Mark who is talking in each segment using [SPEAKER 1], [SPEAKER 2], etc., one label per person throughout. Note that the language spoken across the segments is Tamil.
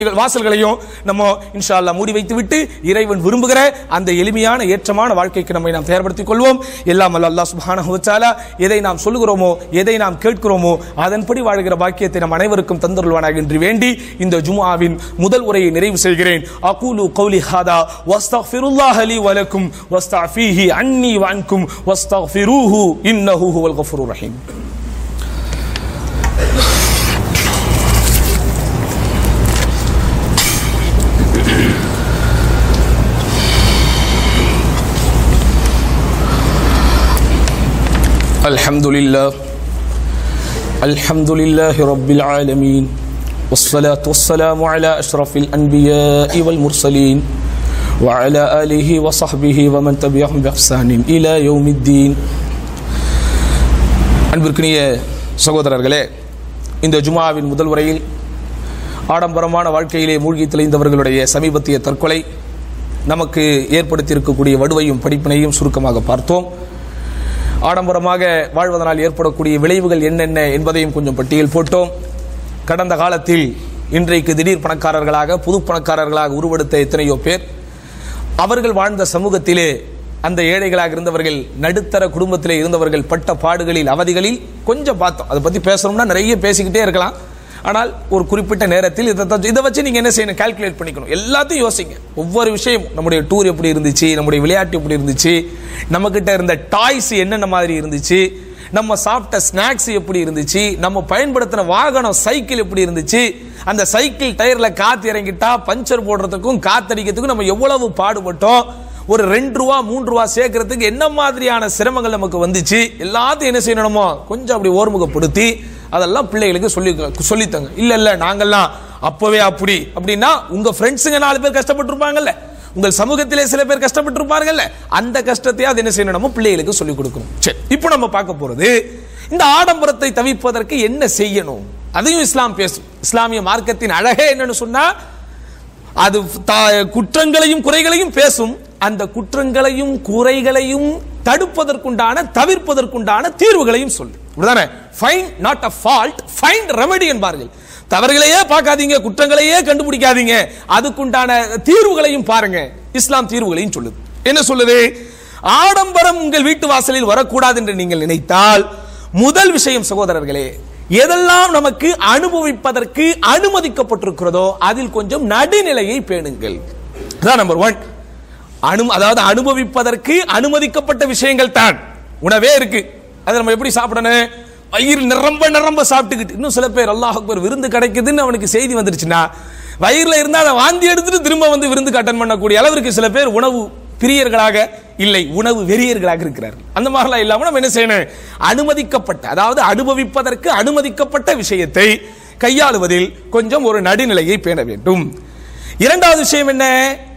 [SPEAKER 1] வாசல்களையும் நம்ம இன்ஷா அல்லாஹ் மூடி வைத்து விட்டு இறைவன் விரும்புகிற அந்த எளிமையான ஏற்றமான வாழ்க்கைக்கு நம்மை நாம் தயார்படுத்திக் கொள்வோம் எல்லாம் அல்ல அல்லாஹ் சுப்ஹானஹு வ தஆலா எதை நாம் சொல்லுகிறோமோ எதை நாம் கேட்கிறோமோ அதன்படி வாழ்கிற பாக்கியத்தை நம் அனைவருக்கும் தந்தருள்வானாக என்று வேண்டி இந்த ஜும்ஆவின் முதல் உரையை நிறைவு செய்கிறேன் அகூலு கௌலி ஹாதா வஸ்தக்ஃபிருல்லாஹ லி வ லக்கும் வஸ்தஃபீஹி அன்னி வ அன்கும் வஸ்தக்ஃபிரூஹு இன்னஹு ஹுவல் கஃபூருர் ரஹீம் الحمد لله الحمد لله رب العالمين والصلاة والسلام على أشرف الأنبياء والمرسلين وعلى آله وصحبه ومن تبعهم بإحسان إلى يوم الدين அன்பிற்கினிய சகோதரர்களே இந்த ஜுமாவின் முதல் உரையில் ஆடம்பரமான வாழ்க்கையிலே மூழ்கி தெளிந்தவர்களுடைய சமீபத்திய தற்கொலை நமக்கு ஏற்படுத்தியிருக்கக்கூடிய வடுவையும் படிப்பினையும் சுருக்கமாக பார்த்தோம் ஆடம்பரமாக வாழ்வதனால் ஏற்படக்கூடிய விளைவுகள் என்னென்ன என்பதையும் கொஞ்சம் பட்டியல் போட்டோம் கடந்த காலத்தில் இன்றைக்கு திடீர் பணக்காரர்களாக புது பணக்காரர்களாக உருவெடுத்த எத்தனையோ பேர் அவர்கள் வாழ்ந்த சமூகத்திலே அந்த ஏழைகளாக இருந்தவர்கள் நடுத்தர குடும்பத்திலே இருந்தவர்கள் பட்ட பாடுகளில் அவதிகளில் கொஞ்சம் பார்த்தோம் அதை பத்தி பேசணும்னா நிறைய பேசிக்கிட்டே இருக்கலாம் ஆனால் ஒரு குறிப்பிட்ட நேரத்தில் இதை தான் இதை வச்சு நீங்க என்ன செய்யணும் கால்குலேட் பண்ணிக்கணும் எல்லாத்தையும் யோசிங்க ஒவ்வொரு விஷயம் நம்முடைய டூர் எப்படி இருந்துச்சு நம்முடைய விளையாட்டு எப்படி இருந்துச்சு நம்ம கிட்ட இருந்த டாய்ஸ் என்னென்ன மாதிரி இருந்துச்சு நம்ம சாப்பிட்ட ஸ்நாக்ஸ் எப்படி இருந்துச்சு நம்ம பயன்படுத்தின வாகனம் சைக்கிள் எப்படி இருந்துச்சு அந்த சைக்கிள் டயர்ல காத்து இறங்கிட்டா பஞ்சர் போடுறதுக்கும் காத்தடிக்கிறதுக்கும் நம்ம எவ்வளவு பாடுபட்டோம் ஒரு ரெண்டு ரூபா மூன்று ரூபா சேர்க்கறதுக்கு என்ன மாதிரியான சிரமங்கள் நமக்கு வந்துச்சு எல்லாத்தையும் என்ன செய்யணுமோ கொஞ்சம் அப்படி ஓர்முகப்படுத்தி அதெல்லாம் பிள்ளைகளுக்கு சொல்லி சொல்லித்தாங்க இல்ல இல்ல நாங்கெல்லாம் அப்பவே அப்படி அப்படின்னா உங்க ஃப்ரெண்ட்ஸுங்க நாலு பேர் கஷ்டப்பட்டிருப்பாங்கல்ல உங்கள் சமூகத்திலே சில பேர் கஷ்டப்பட்டிருப்பார்கள்ல அந்த கஷ்டத்தை அது என்ன செய்யணும் நம்ம பிள்ளைகளுக்கு சொல்லிக் கொடுக்கணும் சரி இப்போ நம்ம பார்க்க போறது இந்த ஆடம்பரத்தை தவிர்ப்பதற்கு என்ன செய்யணும் அதையும் இஸ்லாம் பேசும் இஸ்லாமிய மார்க்கத்தின் அழகே என்னன்னு சொன்னா அது தா- குற்றங்களையும் குறைகளையும் பேசும் அந்த குற்றங்களையும் குறைகளையும் தடுப்பதற்குண்டான தவிர்ப்பதற்குண்டான தீர்வுகளையும் சொல்லு இப்படிதானே find not a fault find remedy என்பார்கள் தவறுகளையே பார்க்காதீங்க குற்றங்களையே கண்டுபிடிக்காதீங்க அதுக்குண்டான தீர்வுகளையும் பாருங்க இஸ்லாம் தீர்வுகளையும் சொல்லுது என்ன சொல்லுது ஆடம்பரம் உங்கள் வீட்டு வாசலில் வரக்கூடாது என்று நீங்கள் நினைத்தால் முதல் விஷயம் சகோதரர்களே எதெல்லாம் நமக்கு அனுபவிப்பதற்கு அனுமதிக்கப்பட்டிருக்கிறதோ அதில் கொஞ்சம் நடுநிலையை பேணுங்கள் நம்பர் ஒன் அனு அதாவது அனுபவிப்பதற்கு அனுமதிக்கப்பட்ட விஷயங்கள் தான் உணவே இருக்கு அதை நம்ம எப்படி சாப்பிடணும் வயிறு நிரம்ப நிரம்ப சாப்பிட்டுக்கிட்டு இன்னும் சில பேர் அல்லாஹ் அக்பர் விருந்து கிடைக்குதுன்னு அவனுக்கு செய்தி வந்துருச்சுன்னா வயிறுல இருந்தா அதை வாந்தி எடுத்துட்டு திரும்ப வந்து விருந்துக்கு அட்டன் பண்ணக்கூடிய அளவிற்கு சில பேர் உணவு பிரியர்களாக இல்லை உணவு வெறியர்களாக இருக்கிறார்கள் அந்த மாதிரிலாம் இல்லாம நம்ம என்ன செய்யணும் அனுமதிக்கப்பட்ட அதாவது அனுபவிப்பதற்கு அனுமதிக்கப்பட்ட விஷயத்தை கையாளுவதில் கொஞ்சம் ஒரு நடுநிலையை பேண வேண்டும் இரண்டாவது விஷயம் என்ன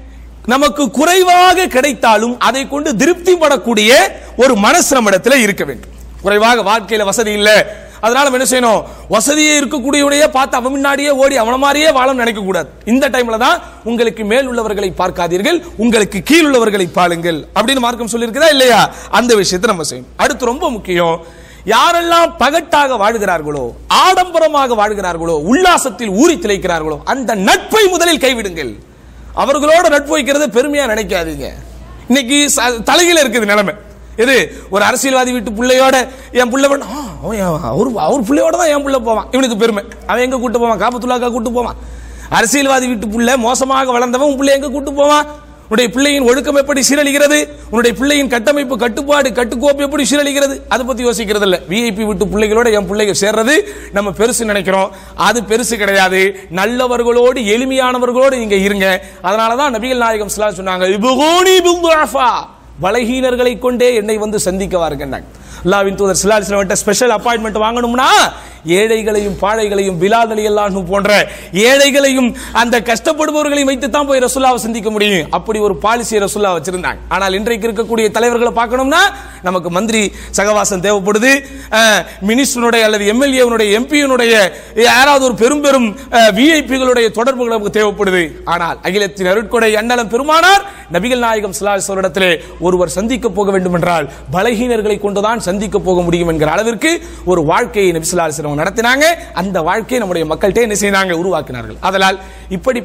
[SPEAKER 1] நமக்கு குறைவாக கிடைத்தாலும் அதை கொண்டு திருப்தி படக்கூடிய ஒரு மனசு நம்மிடத்தில் இருக்க வேண்டும் குறைவாக வாழ்க்கையில வசதி இல்ல அதனால நம்ம என்ன செய்யணும் வசதியே இருக்கக்கூடியவனையே பார்த்து அவன் முன்னாடியே ஓடி அவன மாதிரியே வாழணும் நினைக்க கூடாது இந்த டைம்ல தான் உங்களுக்கு மேல் உள்ளவர்களை பார்க்காதீர்கள் உங்களுக்கு கீழ் உள்ளவர்களை பாருங்கள் அப்படின்னு மார்க்கம் சொல்லியிருக்கிறதா இல்லையா அந்த விஷயத்தை நம்ம செய்யணும் அடுத்து ரொம்ப முக்கியம் யாரெல்லாம் பகட்டாக வாழ்கிறார்களோ ஆடம்பரமாக வாழ்கிறார்களோ உல்லாசத்தில் ஊறி திளைக்கிறார்களோ அந்த நட்பை முதலில் கைவிடுங்கள் அவர்களோட நட்பு வைக்கிறது பெருமையா நினைக்காதீங்க இன்னைக்கு ச- தலைகீழ இருக்குது நிலைமை இது ஒரு அரசியல்வாதி வீட்டு பிள்ளையோட என் பிள்ளை பண்ண ஆ, அவன் என் அவர் அவர் பிள்ளையோட தான் என் பிள்ளை போவான் இவனுக்கு பெருமை அவன் எங்க கூட்டு போவான் காபத்துல்லாக்கா கூட்டு போவான் அரசியல்வாதி வீட்டு பிள்ளை மோசமாக வளர்ந்தவன் உன் பிள்ளை எங்க கூட்டு போவான் உன்னுடைய பிள்ளையின் ஒழுக்கம் எப்படி சீரழிகிறது உன்னுடைய பிள்ளையின் கட்டமைப்பு கட்டுப்பாடு கட்டுக்கோப்பு எப்படி சீரழிகிறது அதை பத்தி யோசிக்கிறது இல்ல விஐபி விட்டு பிள்ளைகளோட என் பிள்ளைங்க சேர்றது நம்ம பெருசு நினைக்கிறோம் அது பெருசு கிடையாது நல்லவர்களோடு எளிமையானவர்களோடு நீங்க இருங்க அதனாலதான் நபிகள் நாயகம் ஸல்லல்லாஹு அலைஹி வஸல்லம் சொன்னாங்க "இப்கூனி பில்துஅஃபா." பலகீனர்களை கொண்டே என்னை வந்து சந்திக்க வாருங்கன்னாங்க அல்லாவின் தூதர் சிலாலிஸ்லவட்ட ஸ்பெஷல் அப்பாயின்மெண்ட் வாங்கணும்னா ஏழைகளையும் பாழைகளையும் பிலால் அலி அல்லாஹ் போன்ற ஏழைகளையும் அந்த கஷ்டப்படுபவர்களையும் வைத்து தான் போய் ரசுல்லாவை சந்திக்க முடியும் அப்படி ஒரு பாலிசியை ரசுல்லா வச்சிருந்தாங்க ஆனால் இன்றைக்கு இருக்கக்கூடிய தலைவர்களை பார்க்கணும்னா நமக்கு மந்திரி சகவாசம் தேவைப்படுது மினிஸ்டருடைய அல்லது எம்எல்ஏனுடைய எம்பியினுடைய யாராவது ஒரு பெரும் பெரும் விஐபிகளுடைய தொடர்புகள் நமக்கு தேவைப்படுது ஆனால் அகிலத்தின் அருட்கொடை அண்ணலம் பெருமானார் நபிகள் நாயகம் ஸல்லல்லாஹு அலைஹி வஸல்லம் இடத்திலே ஒருவர் சந்திக்க போக வேண்டும் என்றால் பலகீனர்களை கொண்டுதான் சந்தி சந்திக்க போக முடியும் என்கிற அளவிற்கு ஒரு வாழ்க்கையை நபிசுல்லா அலிஸ்லாம் நடத்தினாங்க அந்த வாழ்க்கையை நம்முடைய மக்கள்கிட்ட என்ன செய்தாங்க உருவாக்கினார்கள் அதனால் இப்படி